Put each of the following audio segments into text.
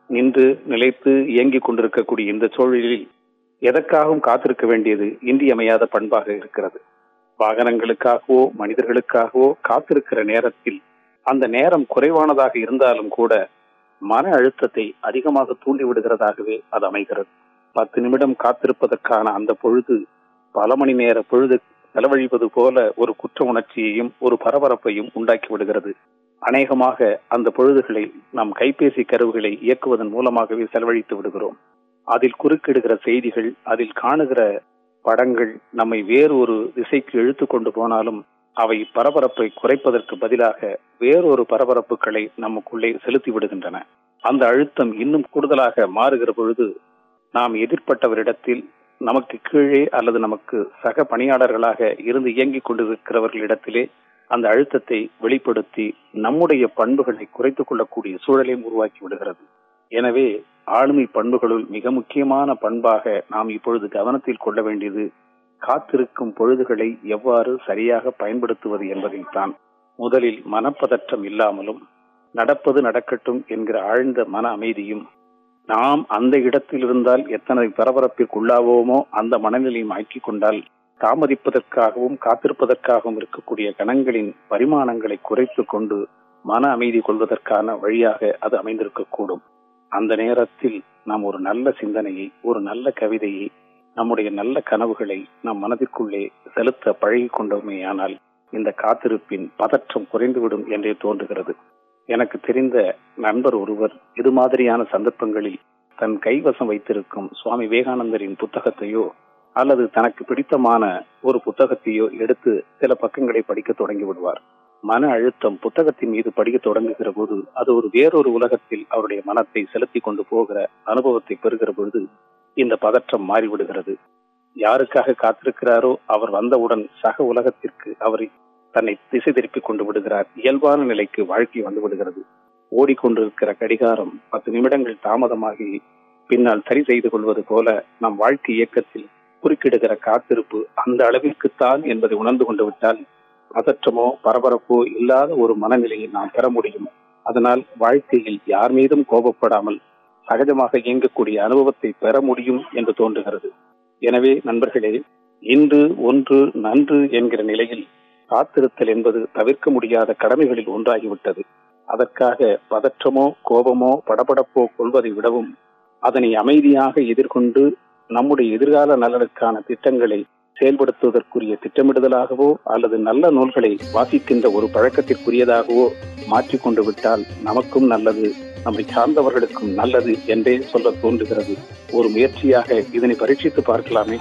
நின்று நிலைத்து இயங்கிக் கொண்டிருக்கக்கூடிய இந்த சூழலில் எதற்காகவும் காத்திருக்க வேண்டியது இன்றியமையாத பண்பாக இருக்கிறது வாகனங்களுக்காகவோ மனிதர்களுக்காகவோ காத்திருக்கிற நேரத்தில் அந்த நேரம் குறைவானதாக இருந்தாலும் கூட மன அழுத்தத்தை அதிகமாக தூண்டி விடுகிறதாகவே அது அமைகிறது பத்து நிமிடம் காத்திருப்பதற்கான அந்த பொழுது பல மணி நேர பொழுது செலவழிப்பது போல ஒரு குற்ற உணர்ச்சியையும் ஒரு பரபரப்பையும் உண்டாக்கி விடுகிறது அநேகமாக அந்த பொழுதுகளை நம் கைபேசி கருவுகளை இயக்குவதன் மூலமாகவே செலவழித்து விடுகிறோம் அதில் குறுக்கிடுகிற செய்திகள் அதில் காணுகிற படங்கள் நம்மை வேறு ஒரு திசைக்கு இழுத்து கொண்டு போனாலும் அவை பரபரப்பை குறைப்பதற்கு பதிலாக வேறொரு பரபரப்புகளை நமக்குள்ளே செலுத்தி விடுகின்றன அந்த அழுத்தம் இன்னும் கூடுதலாக மாறுகிற பொழுது நாம் எதிர்ப்பட்டவரிடத்தில் நமக்கு கீழே அல்லது நமக்கு சக பணியாளர்களாக இருந்து இயங்கிக் கொண்டிருக்கிறவர்களிடத்திலே அந்த அழுத்தத்தை வெளிப்படுத்தி நம்முடைய பண்புகளை குறைத்துக் கொள்ளக்கூடிய சூழலையும் உருவாக்கி விடுகிறது எனவே ஆளுமை பண்புகளுள் மிக முக்கியமான பண்பாக நாம் இப்பொழுது கவனத்தில் கொள்ள வேண்டியது காத்திருக்கும் பொழுதுகளை எவ்வாறு சரியாக பயன்படுத்துவது என்பதைத்தான் முதலில் மனப்பதற்றம் இல்லாமலும் நடப்பது நடக்கட்டும் என்கிற ஆழ்ந்த மன அமைதியும் நாம் அந்த இடத்தில் இருந்தால் எத்தனை பரபரப்பிற்குள்ளாவோமோ அந்த மனநிலையும் ஆக்கிக் கொண்டால் தாமதிப்பதற்காகவும் காத்திருப்பதற்காகவும் இருக்கக்கூடிய கணங்களின் பரிமாணங்களை குறைத்து கொண்டு மன அமைதி கொள்வதற்கான வழியாக அது அமைந்திருக்கக்கூடும் அந்த நேரத்தில் நாம் ஒரு நல்ல சிந்தனையை ஒரு நல்ல கவிதையை நம்முடைய நல்ல கனவுகளை நம் மனதிற்குள்ளே செலுத்த பழகி கொண்டோமேயானால் இந்த காத்திருப்பின் பதற்றம் குறைந்துவிடும் என்றே தோன்றுகிறது எனக்கு தெரிந்த நண்பர் ஒருவர் இது மாதிரியான சந்தர்ப்பங்களில் தன் கைவசம் வைத்திருக்கும் சுவாமி விவேகானந்தரின் புத்தகத்தையோ அல்லது தனக்கு பிடித்தமான ஒரு புத்தகத்தையோ எடுத்து சில பக்கங்களை படிக்க தொடங்கி விடுவார் மன அழுத்தம் புத்தகத்தின் மீது படிக்க தொடங்குகிற போது அது ஒரு வேறொரு உலகத்தில் அவருடைய மனத்தை செலுத்தி கொண்டு போகிற அனுபவத்தை பெறுகிற பொழுது இந்த பதற்றம் மாறிவிடுகிறது யாருக்காக காத்திருக்கிறாரோ அவர் வந்தவுடன் சக உலகத்திற்கு அவரை தன்னை திசை திருப்பிக் கொண்டு விடுகிறார் இயல்பான நிலைக்கு வாழ்க்கை வந்து விடுகிறது ஓடிக்கொண்டிருக்கிற கடிகாரம் பத்து நிமிடங்கள் தாமதமாகி பின்னால் சரி செய்து கொள்வது போல நம் வாழ்க்கை இயக்கத்தில் குறுக்கிடுகிற காத்திருப்பு அந்த அளவிற்குத்தான் என்பதை உணர்ந்து கொண்டு விட்டால் பதற்றமோ பரபரப்போ இல்லாத ஒரு மனநிலையை நாம் பெற முடியும் அதனால் வாழ்க்கையில் யார் மீதும் கோபப்படாமல் சகஜமாக இயங்கக்கூடிய அனுபவத்தை பெற முடியும் என்று தோன்றுகிறது எனவே நண்பர்களே இன்று ஒன்று நன்று என்கிற நிலையில் காத்திருத்தல் என்பது தவிர்க்க முடியாத கடமைகளில் ஒன்றாகிவிட்டது அதற்காக பதற்றமோ கோபமோ படபடப்போ கொள்வதை விடவும் அதனை அமைதியாக எதிர்கொண்டு நம்முடைய எதிர்கால நலனுக்கான திட்டங்களை செயல்படுத்துவதற்குரிய திட்டமிடுதலாகவோ அல்லது நல்ல நூல்களை வாசிக்கின்ற ஒரு பழக்கத்திற்குரியதாகவோ மாற்றிக்கொண்டு விட்டால் நமக்கும் நல்லது நம்மை சார்ந்தவர்களுக்கும் நல்லது என்றே சொல்ல தோன்றுகிறது ஒரு முயற்சியாக இதனை பரீட்சித்து பார்க்கலாமே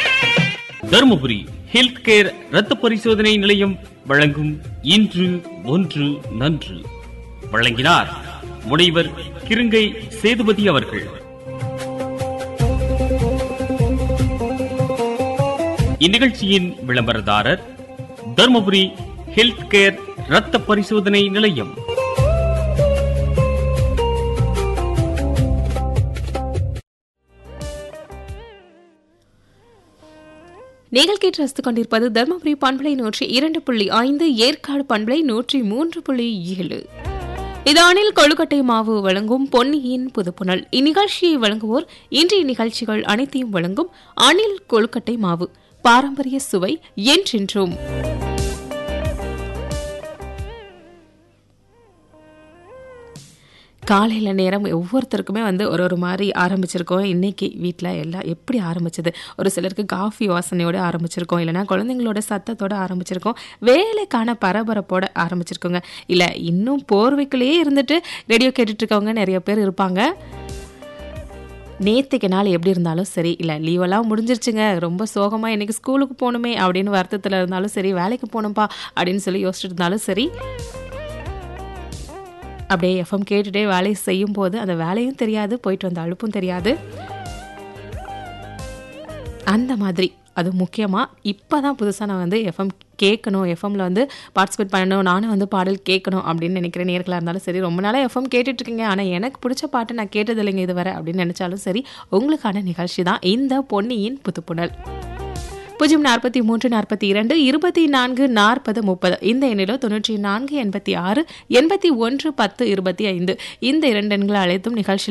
தருமபுரி ஹெல்த் கேர் ரத்த பரிசோதனை நிலையம் வழங்கும் இன்று ஒன்று நன்று வழங்கினார் முனைவர் கிருங்கை சேதுபதி அவர்கள் இந்நிகழ்ச்சியின் விளம்பரதாரர் தருமபுரி ஹெல்த் கேர் ரத்த பரிசோதனை நிலையம் நீங்கள் கேட்டு ரசித்துக் கொண்டிருப்பது தர்மபுரி பண்பலை நூற்றி இரண்டு புள்ளி ஐந்து ஏற்காடு பண்பலை நூற்றி மூன்று புள்ளி ஏழு இது அணில் கொழுக்கட்டை மாவு வழங்கும் பொன்னியின் புதுப்புணல் இந்நிகழ்ச்சியை வழங்குவோர் இன்றைய நிகழ்ச்சிகள் அனைத்தையும் வழங்கும் அணில் கொழுக்கட்டை மாவு பாரம்பரிய சுவை என்றென்றும் காலையில் நேரம் ஒவ்வொருத்தருக்குமே வந்து ஒரு ஒரு மாதிரி ஆரம்பிச்சிருக்கோம் இன்னைக்கு வீட்டில் எல்லாம் எப்படி ஆரம்பிச்சது ஒரு சிலருக்கு காஃபி வாசனையோட ஆரம்பிச்சிருக்கோம் இல்லைனா குழந்தைங்களோட சத்தத்தோட ஆரம்பிச்சிருக்கோம் வேலைக்கான பரபரப்போட ஆரம்பிச்சிருக்கோங்க இல்லை இன்னும் போர்வைக்குள்ளேயே இருந்துட்டு ரேடியோ கேட்டுட்டு இருக்கவங்க நிறைய பேர் இருப்பாங்க நேற்றுக்கு நாள் எப்படி இருந்தாலும் சரி இல்லை லீவெல்லாம் முடிஞ்சிருச்சுங்க ரொம்ப சோகமாக இன்றைக்கி ஸ்கூலுக்கு போகணுமே அப்படின்னு வருத்தத்தில் இருந்தாலும் சரி வேலைக்கு போகணும்ப்பா அப்படின்னு சொல்லி யோசிச்சுட்டு இருந்தாலும் சரி அப்படியே எஃப்எம் கேட்டுட்டே வேலையை செய்யும் போது அந்த வேலையும் தெரியாது போயிட்டு வந்த அழுப்பும் தெரியாது அந்த மாதிரி அது முக்கியமாக இப்போ தான் புதுசாக நான் வந்து எஃப்எம் கேட்கணும் எஃப்எம்ல வந்து பார்ட்டிசிபேட் பண்ணணும் நானும் வந்து பாடல் கேட்கணும் அப்படின்னு நினைக்கிற நேர்களாக இருந்தாலும் சரி ரொம்ப நாளாக எஃப்எம் கேட்டுட்ருக்கீங்க ஆனால் எனக்கு பிடிச்ச பாட்டு நான் கேட்டது இல்லைங்க இதுவரை அப்படின்னு நினச்சாலும் சரி உங்களுக்கான நிகழ்ச்சி தான் இந்த பொன்னியின் புதுப்புணல் பூஜ்ஜியம் நாற்பத்தி மூன்று நாற்பத்தி இரண்டு இருபத்தி நான்கு நாற்பது முப்பது இந்த எண்ணிலோ தொண்ணூற்றி நான்கு எண்பத்தி ஆறு எண்பத்தி ஒன்று பத்து இருபத்தி ஐந்து இந்த இரண்டு எண்களை அழைத்தும் நிகழ்ச்சி